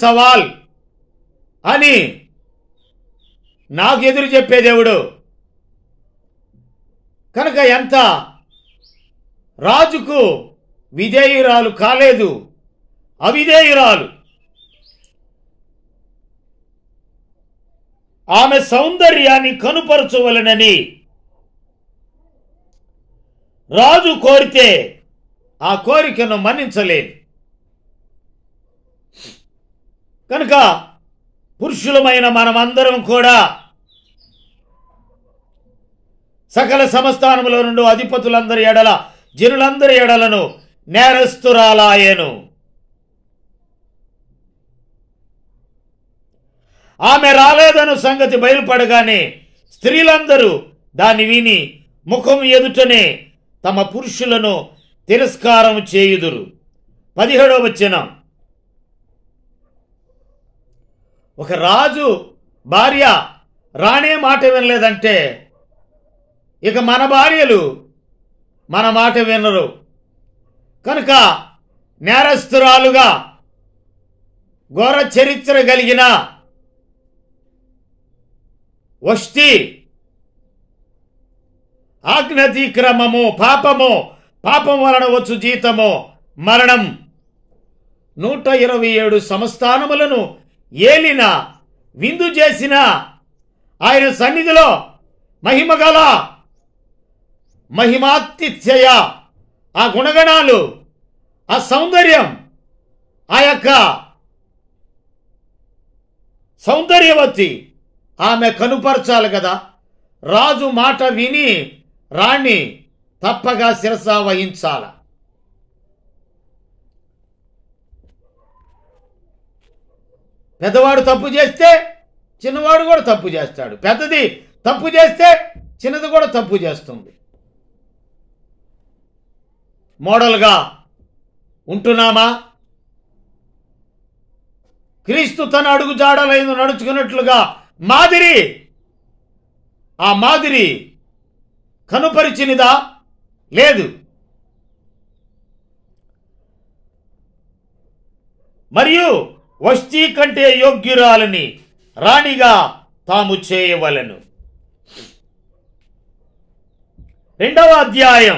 సవాల్ అని నాకు ఎదురు చెప్పే దేవుడు కనుక ఎంత రాజుకు విధేయురాలు కాలేదు అవిధేయురాలు ఆమె సౌందర్యాన్ని కనుపరచవలనని రాజు కోరితే ఆ కోరికను మన్నించలేదు కనుక పురుషులమైన మనమందరం కూడా సకల సమస్థానములో నుండి అధిపతులందరి ఎడల జనులందరి ఎడలను నేరస్తురాలాయను ఆమె రాలేదను సంగతి బయలుపడగానే స్త్రీలందరూ దాన్ని విని ముఖం ఎదుటనే తమ పురుషులను తిరస్కారం చేయుదురు పదిహేడవ వచనం ఒక రాజు భార్య రాణే మాట వినలేదంటే ఇక మన భార్యలు మన మాట వినరు కనుక నేరస్తురాలుగా ఘోర చరిత్ర కలిగిన వష్టి ఆజ్ఞాతిక్రమము పాపము పాపం వలన వచ్చు జీతము మరణం నూట ఇరవై ఏడు సంస్థానములను ఏలిన విందు చేసిన ఆయన సన్నిధిలో మహిమగల మహిమాతిథ్యయ ఆ గుణగణాలు ఆ సౌందర్యం ఆ యొక్క సౌందర్యవతి ఆమె కనుపరచాలి కదా రాజు మాట విని రాణి తప్పగా శిరస వహించాల పెద్దవాడు తప్పు చేస్తే చిన్నవాడు కూడా తప్పు చేస్తాడు పెద్దది తప్పు చేస్తే చిన్నది కూడా తప్పు చేస్తుంది మోడల్గా ఉంటున్నామా క్రీస్తు తన అడుగు జాడలైన నడుచుకున్నట్లుగా మాదిరి ఆ మాదిరి కనుపరిచినిదా లేదు మరియు వస్తీ కంటే యోగ్యురాలని రాణిగా తాము చేయవలను రెండవ అధ్యాయం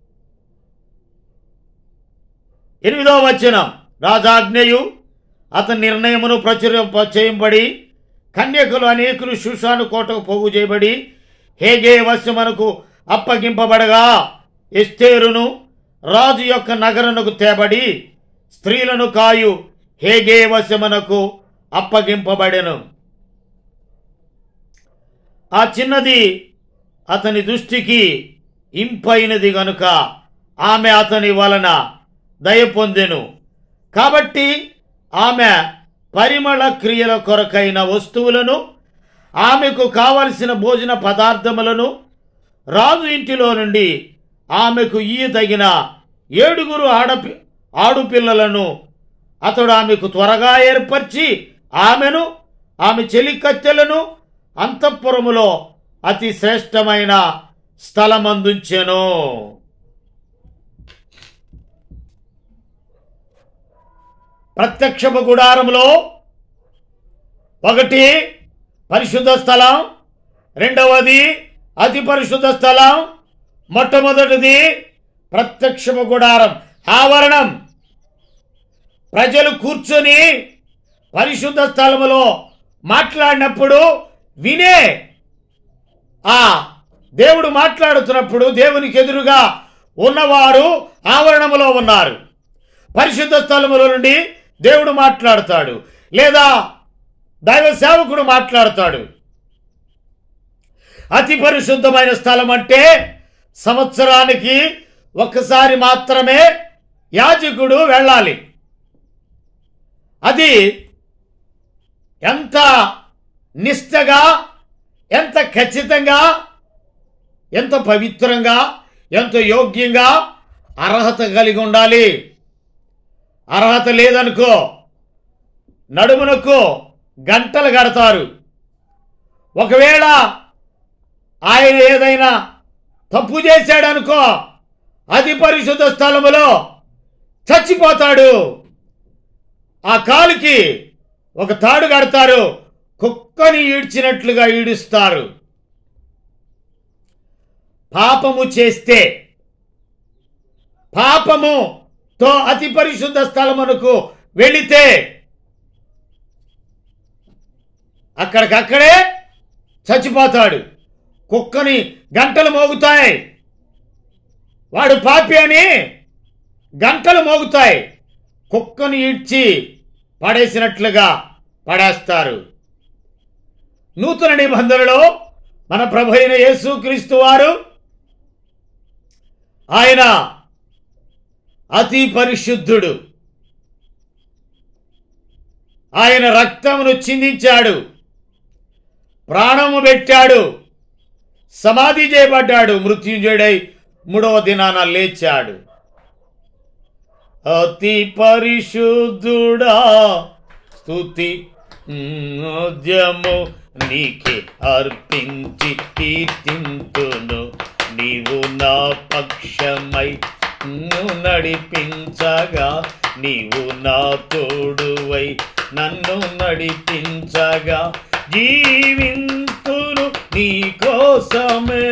ఎనిమిదవ వచనం రాజాజ్ఞయు అతని నిర్ణయమును ప్రచురింప చేయబడి కన్యకులు అనేకులు శుషాను కోటకు పోగు చేయబడి హేగే వశమునకు అప్పగింపబడగా ఎస్తేరును రాజు యొక్క నగరమునకు తేబడి స్త్రీలను కాయు హేగే వశమునకు అప్పగింపబడెను ఆ చిన్నది అతని దృష్టికి ఇంపైనది గనుక ఆమె అతని వలన దయ పొందెను కాబట్టి ఆమె పరిమళ క్రియల కొరకైన వస్తువులను ఆమెకు కావలసిన భోజన పదార్థములను రాజు ఇంటిలో నుండి ఆమెకు ఈయదగిన ఏడుగురు ఆడపి ఆడుపిల్లలను అతడు ఆమెకు త్వరగా ఏర్పరిచి ఆమెను ఆమె చెలికత్తెలను అంతఃపురములో అతి శ్రేష్టమైన స్థలమందుంచెను ప్రత్యక్షపు గుడారములో ఒకటి పరిశుద్ధ స్థలం రెండవది అతి పరిశుద్ధ స్థలం మొట్టమొదటిది ప్రత్యక్షపు గుడారం ఆవరణం ప్రజలు కూర్చొని పరిశుద్ధ స్థలములో మాట్లాడినప్పుడు వినే ఆ దేవుడు మాట్లాడుతున్నప్పుడు దేవునికి ఎదురుగా ఉన్నవారు ఆవరణములో ఉన్నారు పరిశుద్ధ స్థలముల నుండి దేవుడు మాట్లాడతాడు లేదా దైవ సేవకుడు మాట్లాడతాడు అతి పరిశుద్ధమైన స్థలం అంటే సంవత్సరానికి ఒక్కసారి మాత్రమే యాజకుడు వెళ్ళాలి అది ఎంత నిష్టగా ఎంత ఖచ్చితంగా ఎంత పవిత్రంగా ఎంత యోగ్యంగా అర్హత కలిగి ఉండాలి అర్హత లేదనుకో నడుమునకు గంటలు కడతారు ఒకవేళ ఆయన ఏదైనా తప్పు చేశాడనుకో అతి పరిశుద్ధ స్థలములో చచ్చిపోతాడు ఆ కాలుకి ఒక తాడు కడతారు కుక్కని ఈడ్చినట్లుగా ఈడుస్తారు పాపము చేస్తే పాపముతో అతి పరిశుద్ధ స్థలమునకు వెళితే అక్కడికక్కడే చచ్చిపోతాడు కుక్కని గంటలు మోగుతాయి వాడు పాపి అని గంటలు మోగుతాయి కుక్కని ఈడ్చి పడేసినట్లుగా పడేస్తారు నూతన నిబంధనలో మన ప్రభు అయిన యేసుక్రీస్తు వారు ఆయన అతి పరిశుద్ధుడు ఆయన రక్తమును చిందించాడు ప్రాణము పెట్టాడు సమాధి చేయబడ్డాడు మృత్యుంజయుడై మూడవ దినాన లేచాడు అతి పరిశుద్ధుడా స్తుతి ఉద్యము నీకే అర్పించి కీర్తింతును నీవు నా పక్షమై నన్ను నడిపించగా నీవు నా తోడువై నన్ను నడిపించగా జీవింతును నీ కోసమే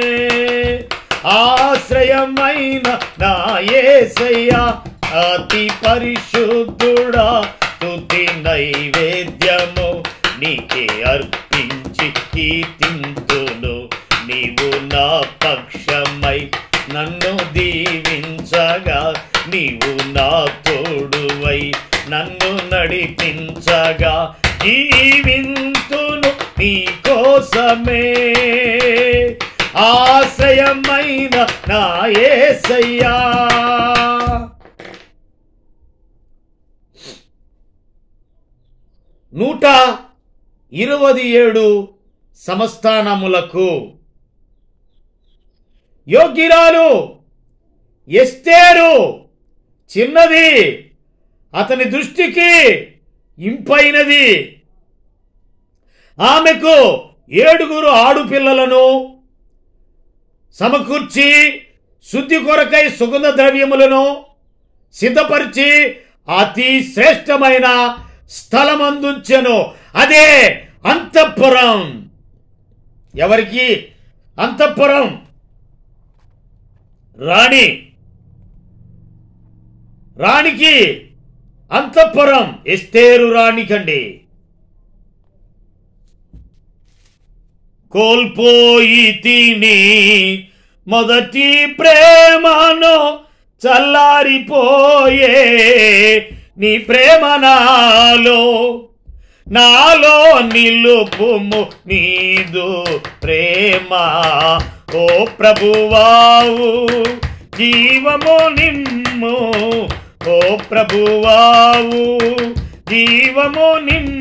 ఆశ్రయమైన నా యేసయ్యా అతి పరిశుద్ధుడా స్తుతి నైవేద్యము నీకే అర్పించి కీర్తింతును నీవు నా పక్షమై నన్ను దీవించగా నీవు నా తోడువై నన్ను నడిపించగా జీవింతును నీ కోసమే ఆశ్రయమైన నా యేసయ్యా నూట ఇరవై ఏడు సంస్థానములకు యోగ్యురాలు ఎస్తేరు చిన్నది అతని దృష్టికి ఇంపైనది ఆమెకు ఏడుగురు ఆడుపిల్లలను సమకూర్చి శుద్ధి కొరకై సుగంధ ద్రవ్యములను సిద్ధపరిచి అతి శ్రేష్టమైన స్థలమందుంచెను అదే అంతఃపురం ఎవరికి అంతఃపురం రాణి రాణికి అంతఃపురం ఎస్తేరు రాణికండి కోల్పోయి తిని మొదటి ప్రేమను చల్లారిపోయే నీ ప్రేమ నాలో నాలో నిలుపుము నీదు ప్రేమ ఓ ప్రభువావు జీవము నిమ్ము ఓ ప్రభువావు జీవము నిమ్ము